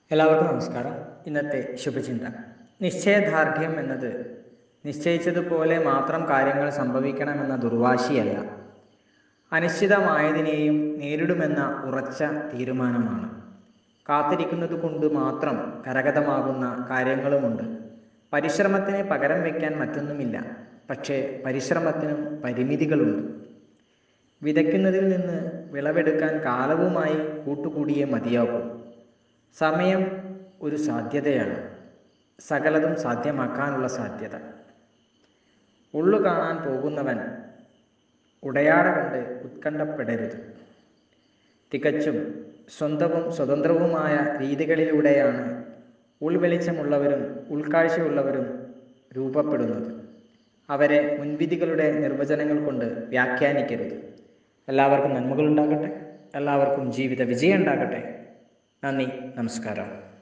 എല്ലാവർക്കും നമസ്കാരം ഇന്നത്തെ ശുഭചിന്ത നിശ്ചയദാർഢ്യം എന്നത് നിശ്ചയിച്ചതുപോലെ മാത്രം കാര്യങ്ങൾ സംഭവിക്കണമെന്ന ദുർവാശിയല്ല അനിശ്ചിതമായതിനെയും നേരിടുമെന്ന ഉറച്ച തീരുമാനമാണ് കാത്തിരിക്കുന്നത് കൊണ്ട് മാത്രം കരഗതമാകുന്ന കാര്യങ്ങളുമുണ്ട് പരിശ്രമത്തിന് പകരം വയ്ക്കാൻ മറ്റൊന്നുമില്ല പക്ഷേ പരിശ്രമത്തിനും പരിമിതികളുണ്ട് വിതയ്ക്കുന്നതിൽ നിന്ന് വിളവെടുക്കാൻ കാലവുമായി കൂട്ടുകൂടിയേ മതിയാകൂ സമയം ഒരു സാധ്യതയാണ് സകലതും സാധ്യമാക്കാനുള്ള സാധ്യത ഉള്ളു കാണാൻ പോകുന്നവൻ ഉടയാട കണ്ട് ഉത്കണ്ഠപ്പെടരുത് തികച്ചും സ്വന്തവും സ്വതന്ത്രവുമായ രീതികളിലൂടെയാണ് ഉൾവെളിച്ചമുള്ളവരും ഉൾക്കാഴ്ചയുള്ളവരും രൂപപ്പെടുന്നത് അവരെ മുൻവിധികളുടെ നിർവചനങ്ങൾ കൊണ്ട് വ്യാഖ്യാനിക്കരുത് എല്ലാവർക്കും നന്മകളുണ്ടാകട്ടെ എല്ലാവർക്കും ജീവിത വിജയം ഉണ്ടാകട്ടെ നന്ദി നമസ്കാരം